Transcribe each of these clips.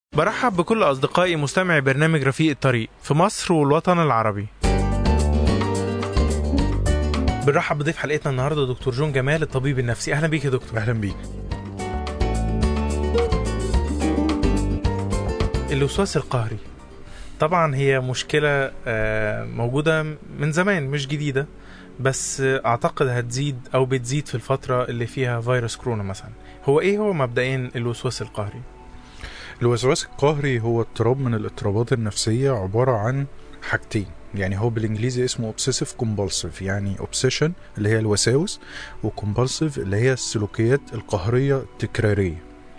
برحب بكل أصدقائي مستمعي برنامج رفيق الطريق في مصر والوطن العربي بنرحب بضيف حلقتنا النهارده دكتور جون جمال الطبيب النفسي اهلا بيك يا دكتور اهلا بيك الوسواس القهري طبعا هي مشكلة آه، موجودة من زمان مش جديدة بس آه، اعتقد هتزيد او بتزيد في الفترة اللي فيها فيروس كورونا مثلا هو ايه هو مبدئيا الوسواس القهري الوسواس القهري هو اضطراب من الاضطرابات النفسية عبارة عن حاجتين يعني هو بالانجليزي اسمه obsessive compulsive يعني obsession اللي هي الوساوس وcompulsive اللي هي السلوكيات القهرية التكرارية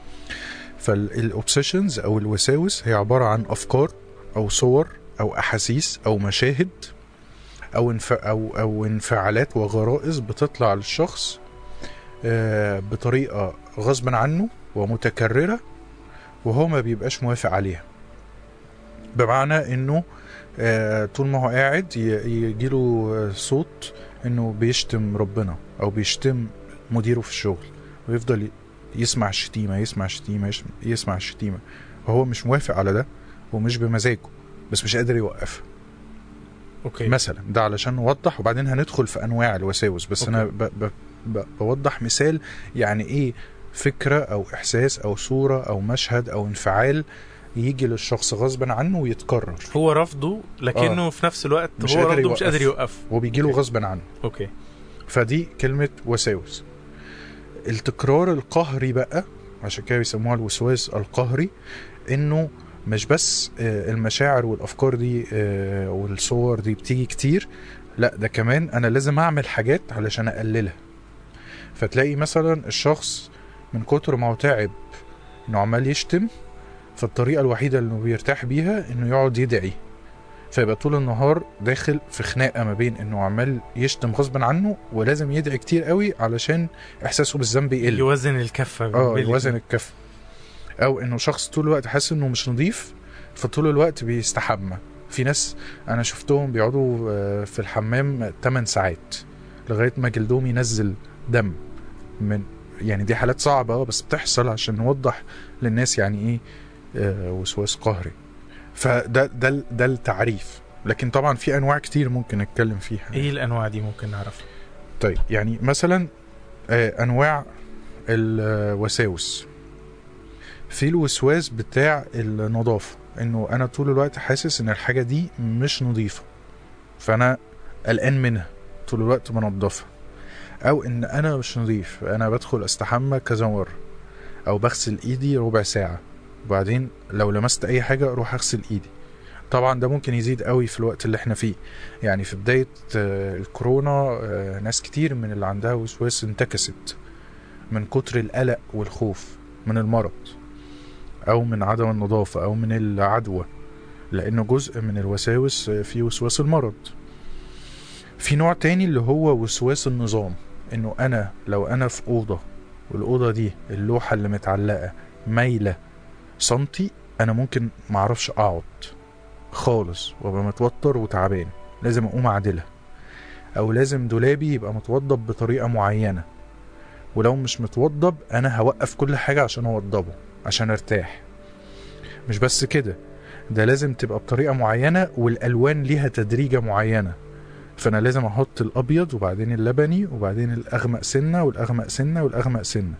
فالاوبسيشنز او الوساوس هي عبارة عن افكار او صور او احاسيس او مشاهد او انف... او او انفعالات وغرائز بتطلع للشخص آه، بطريقة غصبا عنه ومتكررة وهو ما بيبقاش موافق عليها بمعنى انه آه، طول ما هو قاعد ي- يجيله آه، صوت انه بيشتم ربنا او بيشتم مديره في الشغل ويفضل ي- يسمع الشتيمة يسمع الشتيمة يش- يسمع الشتيمة وهو مش موافق على ده ومش بمزاجه بس مش قادر يوقفها اوكي مثلا ده علشان نوضح وبعدين هندخل في انواع الوساوس بس أوكي. انا ب ب ب بوضح مثال يعني ايه فكره او احساس او صوره او مشهد او انفعال يجي للشخص غصبا عنه ويتكرر هو رفضه لكنه في نفس الوقت مش هو قادر رفضه مش يوقف. قادر يوقف وبيجي له أوكي. غصبا عنه اوكي فدي كلمه وساوس التكرار القهري بقى عشان كده بيسموها الوسواس القهري انه مش بس آه، المشاعر والافكار دي آه، والصور دي بتيجي كتير لا ده كمان انا لازم اعمل حاجات علشان اقللها فتلاقي مثلا الشخص من كتر ما هو تعب انه عمال يشتم فالطريقه الوحيده اللي إنه بيرتاح بيها انه يقعد يدعي فيبقى طول النهار داخل في خناقه ما بين انه عمال يشتم غصبا عنه ولازم يدعي كتير قوي علشان احساسه بالذنب يقل يوزن الكفة اه بين يوازن الاتنين. الكف او انه شخص طول الوقت حاسس انه مش نظيف فطول الوقت بيستحمى في ناس انا شفتهم بيقعدوا آه، في الحمام 8 ساعات لغايه ما جلدهم ينزل دم من يعني دي حالات صعبه اه بس بتحصل عشان نوضح للناس يعني ايه آه، وسواس قهري فده ده ده التعريف لكن طبعا في انواع كتير ممكن نتكلم فيها ايه الانواع دي ممكن نعرفها طيب يعني مثلا آه، انواع الوساوس في الوسواس بتاع النظافه انه انا طول الوقت حاسس ان الحاجه دي مش نظيفه فانا قلقان منها طول الوقت بنضفها او ان انا مش نظيف انا بدخل استحمى كذا مره او بغسل ايدي ربع ساعه وبعدين لو لمست اي حاجه اروح اغسل ايدي طبعا ده ممكن يزيد قوي في الوقت اللي احنا فيه يعني في بداية آه، الكورونا آه، ناس كتير من اللي عندها وسواس انتكست من كتر القلق والخوف من المرض أو من عدم النظافة أو من العدوى لأنه جزء من الوساوس آه، في وسواس المرض في نوع تاني اللي هو وسواس النظام إنه أنا لو أنا في أوضة والأوضة دي اللوحة اللي متعلقة مايلة سنتي أنا ممكن معرفش أقعد خالص وابقى متوتر وتعبان لازم اقوم اعدلها او لازم دولابي يبقى متوضب بطريقه معينه ولو مش متوضب انا هوقف كل حاجه عشان اوضبه عشان ارتاح مش بس كده ده لازم تبقى بطريقه معينه والالوان ليها تدريجه معينه فانا لازم احط الابيض وبعدين اللبني وبعدين الاغمق سنه والاغمق سنه والاغمق سنه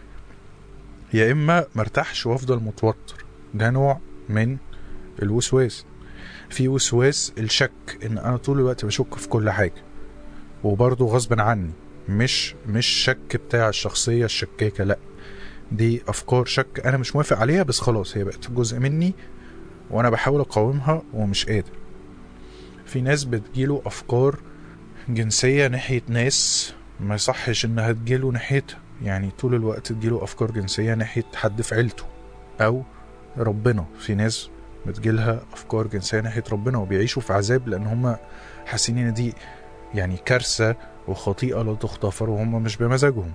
يا اما مرتاحش وافضل متوتر ده نوع من الوسواس في وسواس الشك ان انا طول الوقت بشك في كل حاجه وبرضه غصب عني مش مش شك بتاع الشخصيه الشكاكه لا دي افكار شك انا مش موافق عليها بس خلاص هي بقت جزء مني وانا بحاول اقاومها ومش قادر في ناس بتجيله افكار جنسيه ناحيه ناس ما يصحش انها تجيله ناحيتها يعني طول الوقت تجيله افكار جنسيه ناحيه حد في عيلته او ربنا في ناس بتجيلها افكار جنسيه ناحيه ربنا وبيعيشوا في عذاب لان هم حاسين ان دي يعني كارثه وخطيئه لا تغتفر وهم مش بمزاجهم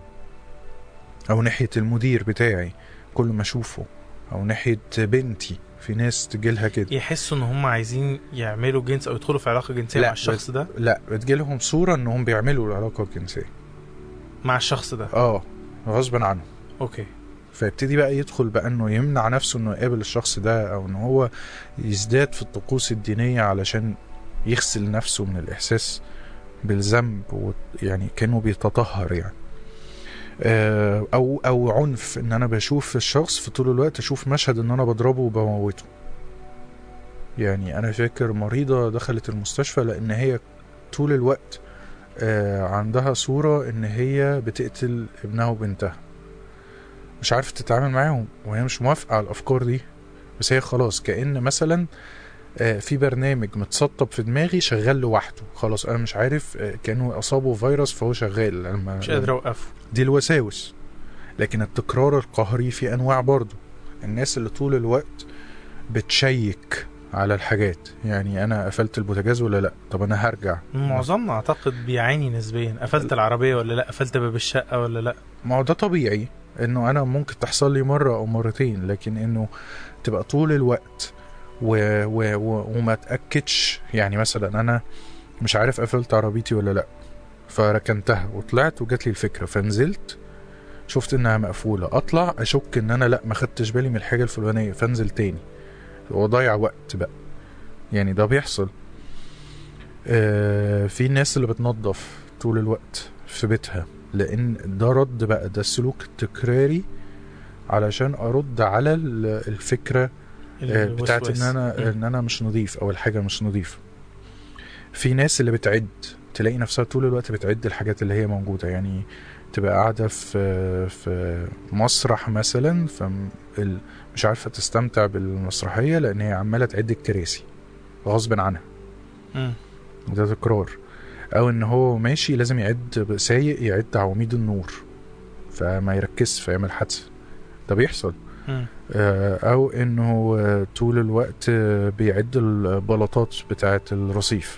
او ناحيه المدير بتاعي كل ما اشوفه او ناحيه بنتي في ناس تجيلها كده يحسوا ان هم عايزين يعملوا جنس او يدخلوا في علاقه جنسيه لا، مع الشخص ده لا بتجيلهم صوره انهم بيعملوا العلاقه الجنسيه مع الشخص ده اه غصبا عنهم اوكي فيبتدي بقى يدخل بقى انه يمنع نفسه انه يقابل الشخص ده او انه هو يزداد في الطقوس الدينية علشان يغسل نفسه من الاحساس بالذنب ويعني كانه بيتطهر يعني آه، او او عنف ان انا بشوف الشخص في طول الوقت اشوف مشهد ان انا بضربه وبموته يعني انا فاكر مريضة دخلت المستشفى لان هي طول الوقت آه، عندها صورة ان هي بتقتل ابنها وبنتها مش عارفة تتعامل معاهم وهي مش موافقة على الافكار دي بس هي خلاص كأن مثلا آه، في برنامج متسطب في دماغي شغال لوحده خلاص انا مش عارف آه، كانه اصابه فيروس فهو شغال لما مش قادر اوقفه دي الوساوس لكن التكرار القهري في انواع برضو الناس اللي طول الوقت بتشيك على الحاجات يعني انا قفلت البوتاجاز ولا لا طب انا هرجع معظمنا اعتقد بيعاني نسبيا قفلت العربيه ولا لا قفلت باب الشقه ولا لا ما هو ده طبيعي انه انا ممكن تحصل لي مره او مرتين لكن انه تبقى طول الوقت و... و... و... وما اتاكدش يعني مثلا انا مش عارف قفلت عربيتي ولا لا فركنتها وطلعت وجات لي الفكره فنزلت شفت انها مقفوله اطلع اشك ان انا لا ما خدتش بالي من الحاجه الفلانيه فانزل تاني وضيع وقت بقى يعني ده بيحصل آه في ناس اللي بتنظف طول الوقت في بيتها لان ده رد بقى ده السلوك التكراري علشان ارد على ال- الفكره آه، بتاعت ان انا مم. ان انا مش نظيف او الحاجه مش نظيفه في ناس اللي بتعد تلاقي نفسها طول الوقت بتعد الحاجات اللي هي موجوده يعني تبقى قاعده في في مسرح مثلا فمش عارفه تستمتع بالمسرحيه لان هي عماله تعد الكراسي غصب عنها مم. ده تكرار او ان هو ماشي لازم يعد سايق يعد عواميد النور فما يركزش فيعمل حادثه ده بيحصل مم. آه، او انه آه، طول الوقت آه، بيعد البلاطات بتاعه الرصيف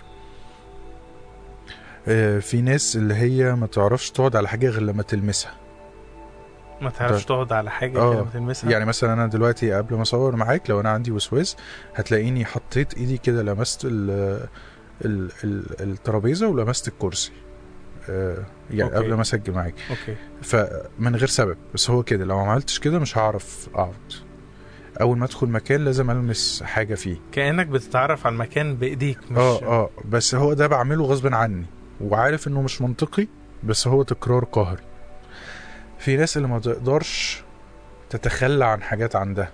آه، في ناس اللي هي ما تعرفش تقعد على حاجه غير لما تلمسها ما تعرفش ده- تقعد على حاجه آه، كده ما تلمسها يعني مثلا انا دلوقتي قبل ما اصور معاك لو انا عندي وسواس هتلاقيني حطيت ايدي كده لمست ال- ال- ال- الترابيزه ولمست الكرسي آه، يعني أوكي. قبل ما اسجل معاك اوكي فمن غير سبب بس هو كده لو ما عملتش كده مش هعرف اقعد اول ما ادخل مكان لازم المس حاجه فيه كانك بتتعرف على المكان بايديك مش اه اه بس هو ده بعمله غصب عني وعارف انه مش منطقي بس هو تكرار قهري في ناس اللي ما تقدرش تتخلى عن حاجات عندها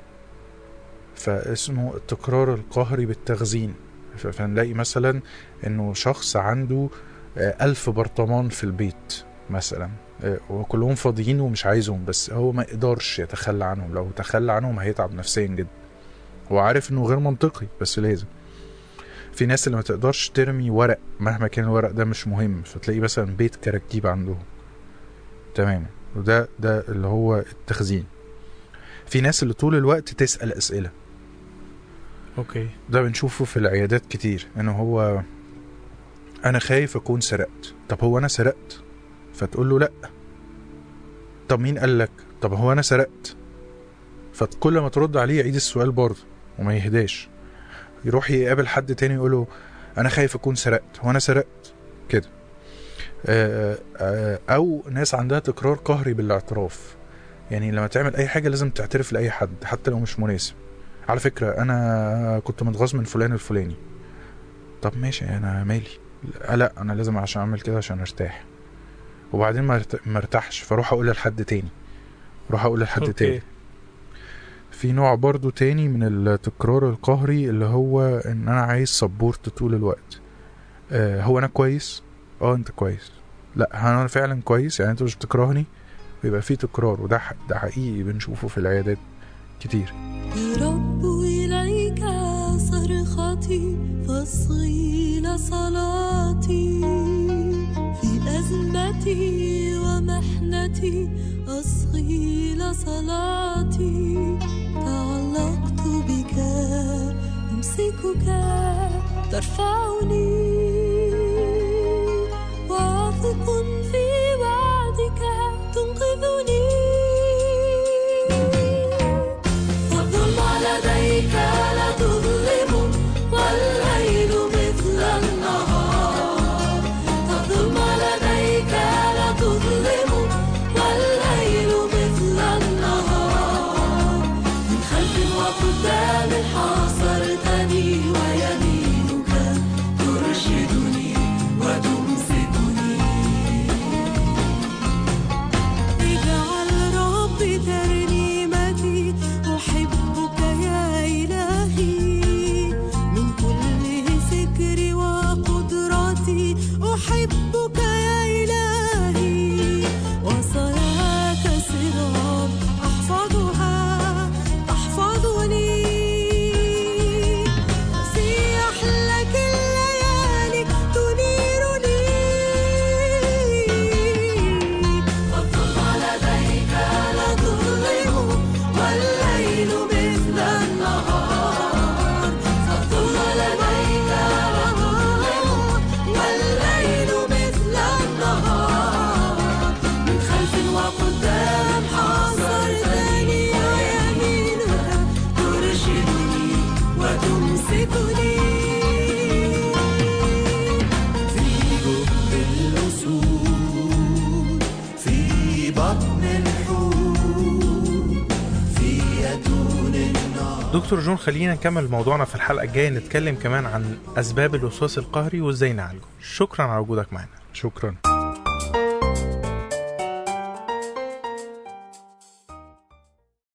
فاسمه التكرار القهري بالتخزين ف- فنلاقي مثلا انه شخص عنده آه، ألف برطمان في البيت مثلا آه، وكلهم فاضيين ومش عايزهم بس هو ما يقدرش يتخلى عنهم لو تخلى عنهم هيتعب نفسيا جدا هو عارف انه غير منطقي بس لازم في ناس اللي ما تقدرش ترمي ورق مهما كان الورق ده مش مهم فتلاقي مثلا بيت كراكيب عندهم تماما وده ده اللي هو التخزين في ناس اللي طول الوقت تسأل أسئلة اوكي ده بنشوفه في العيادات كتير انه هو انا خايف اكون سرقت طب هو انا سرقت فتقول له لا طب مين قال لك طب هو انا سرقت فكل ما ترد عليه يعيد السؤال برضه وما يهداش يروح يقابل حد تاني يقول له انا خايف اكون سرقت هو انا سرقت كده آه، آه، او ناس عندها تكرار قهري بالاعتراف يعني لما تعمل اي حاجه لازم تعترف لاي حد حتى لو مش مناسب على فكرة أنا كنت متغاظ من فلان الفلاني طب ماشي أنا مالي لا, لا أنا لازم عشان أعمل كده عشان أرتاح وبعدين ما ارت- ما ارتاحش فاروح أقول لحد تاني اروح أقول لحد أوكي. تاني في نوع برضو تاني من التكرار القهري اللي هو ان انا عايز سبورت طول الوقت آه هو انا كويس اه انت كويس لا هل انا فعلا كويس يعني انت مش بتكرهني بيبقى في تكرار وده ح- ده حقيقي بنشوفه في العيادات كتير يا رب إليك صرختي فاصغي لصلاتي في أزمتي ومحنتي أصغي لصلاتي تعلقت بك أمسكك ترفعني واثق في وعدك تنقذني والظلم لديك لا تظلم والليل مثل النهار الظلم لديك لا تظلم والليل مثل النهار وقدام حاصرتني ويمينك ترشدني وتمسكني اجعل ربي ترنيمتي أحبك يا إلهي من كل فكري وقدرتي أحبك يا إلهي وصاياك صراط أحفظها تحفظني في أحلك الليالي تنيرني فالظلم لديك لا تظلم والليل مثل النهار فالظلم لديك لا تظلم والليل مثل النهار من خلف وقدام حاصرتني ويمينك ترشدني وتمسكني في جب الأسود في بطن الحوت في أتون النار دكتور جون خلينا نكمل موضوعنا في الحلقه الجايه نتكلم كمان عن اسباب الوسواس القهري وازاي نعالجه شكرا على وجودك معنا شكرا